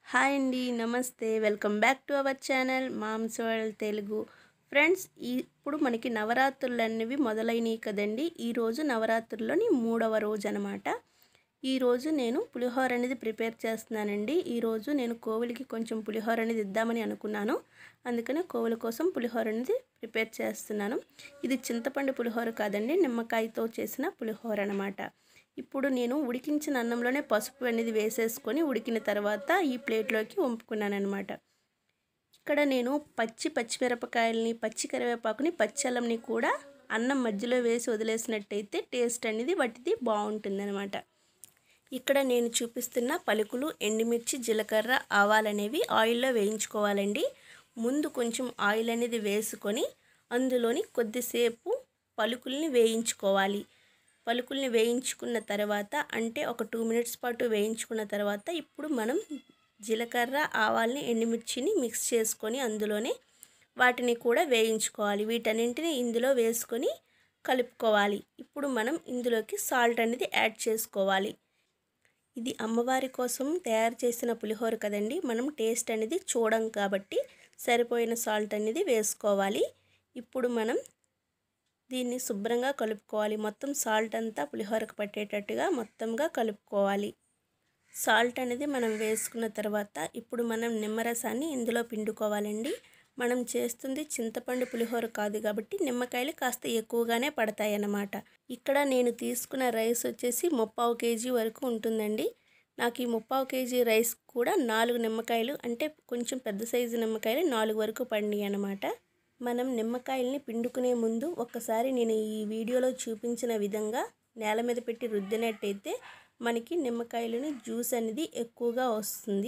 hi అండి నమస్తే welcome back to our channel moms world Telugu friends ఇప్పుడు మనకి నవరాత్రులు అనేవి మొదలైనవి కదండి ఈరోజు నవరాత్రుల్లోని మూడవ రోజు అనమాట ఈరోజు నేను పులిహోర అనేది ప్రిపేర్ చేస్తున్నానండి ఈరోజు నేను కోవిలికి కొంచెం పులిహోర అనేది ఇద్దామని అనుకున్నాను అందుకనే కోవిల కోసం పులిహోర అనేది ప్రిపేర్ చేస్తున్నాను ఇది చింతపండు పులిహోర కాదండి నిమ్మకాయతో చేసిన పులిహోర అనమాట ఇప్పుడు నేను ఉడికించిన అన్నంలోనే పసుపు అనేది వేసేసుకొని ఉడికిన తర్వాత ఈ ప్లేట్లోకి వంపుకున్నాను అనమాట ఇక్కడ నేను పచ్చి పచ్చిమిరపకాయలని పచ్చి కరివేపాకుని పచ్చి అల్లంని కూడా అన్నం మధ్యలో వేసి వదిలేసినట్టయితే టేస్ట్ అనేది వాటిది బాగుంటుందన్నమాట ఇక్కడ నేను చూపిస్తున్న పలుకులు ఎండుమిర్చి జీలకర్ర ఆవాలనేవి ఆయిల్లో వేయించుకోవాలండి ముందు కొంచెం ఆయిల్ అనేది వేసుకొని అందులోని కొద్దిసేపు పలుకుల్ని వేయించుకోవాలి పలుకుల్ని వేయించుకున్న తర్వాత అంటే ఒక టూ మినిట్స్ పాటు వేయించుకున్న తర్వాత ఇప్పుడు మనం జీలకర్ర ఆవాల్ని ఎండుమిర్చిని మిక్స్ చేసుకొని అందులోనే వాటిని కూడా వేయించుకోవాలి వీటన్నింటిని ఇందులో వేసుకొని కలుపుకోవాలి ఇప్పుడు మనం ఇందులోకి సాల్ట్ అనేది యాడ్ చేసుకోవాలి ఇది అమ్మవారి కోసం తయారు చేసిన పులిహోర కదండి మనం టేస్ట్ అనేది చూడం కాబట్టి సరిపోయిన సాల్ట్ అనేది వేసుకోవాలి ఇప్పుడు మనం దీన్ని శుభ్రంగా కలుపుకోవాలి మొత్తం సాల్ట్ అంతా పులిహోరకు పట్టేటట్టుగా మొత్తంగా కలుపుకోవాలి సాల్ట్ అనేది మనం వేసుకున్న తర్వాత ఇప్పుడు మనం నిమ్మరసాన్ని ఇందులో పిండుకోవాలండి మనం చేస్తుంది చింతపండు పులిహోర కాదు కాబట్టి నిమ్మకాయలు కాస్త ఎక్కువగానే పడతాయి అన్నమాట ఇక్కడ నేను తీసుకున్న రైస్ వచ్చేసి ముప్పావు కేజీ వరకు ఉంటుందండి నాకు ఈ ముప్పావు కేజీ రైస్ కూడా నాలుగు నిమ్మకాయలు అంటే కొంచెం పెద్ద సైజు నిమ్మకాయలు నాలుగు వరకు పడినాయి అన్నమాట మనం నిమ్మకాయల్ని పిండుకునే ముందు ఒక్కసారి నేను ఈ వీడియోలో చూపించిన విధంగా నేల మీద పెట్టి రుద్దినట్టయితే మనకి నిమ్మకాయలని జ్యూస్ అనేది ఎక్కువగా వస్తుంది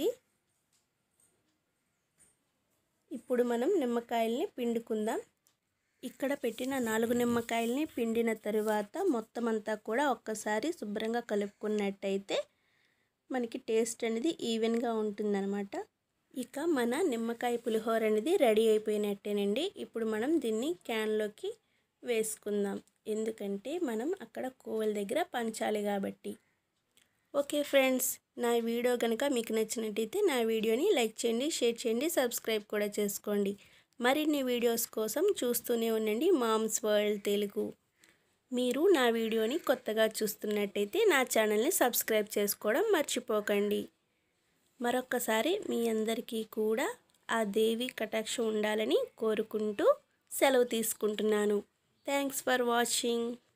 ఇప్పుడు మనం నిమ్మకాయల్ని పిండుకుందాం ఇక్కడ పెట్టిన నాలుగు నిమ్మకాయల్ని పిండిన తరువాత మొత్తం అంతా కూడా ఒక్కసారి శుభ్రంగా కలుపుకున్నట్టయితే మనకి టేస్ట్ అనేది ఈవెన్గా ఉంటుందన్నమాట ఇక మన నిమ్మకాయ పులిహోర అనేది రెడీ అయిపోయినట్టేనండి ఇప్పుడు మనం దీన్ని క్యాన్లోకి వేసుకుందాం ఎందుకంటే మనం అక్కడ కోవెల దగ్గర పంచాలి కాబట్టి ఓకే ఫ్రెండ్స్ నా వీడియో కనుక మీకు నచ్చినట్టయితే నా వీడియోని లైక్ చేయండి షేర్ చేయండి సబ్స్క్రైబ్ కూడా చేసుకోండి మరిన్ని వీడియోస్ కోసం చూస్తూనే ఉండండి మామ్స్ వరల్డ్ తెలుగు మీరు నా వీడియోని కొత్తగా చూస్తున్నట్టయితే నా ఛానల్ని సబ్స్క్రైబ్ చేసుకోవడం మర్చిపోకండి మరొక్కసారి మీ అందరికీ కూడా ఆ దేవి కటాక్షం ఉండాలని కోరుకుంటూ సెలవు తీసుకుంటున్నాను థ్యాంక్స్ ఫర్ వాచింగ్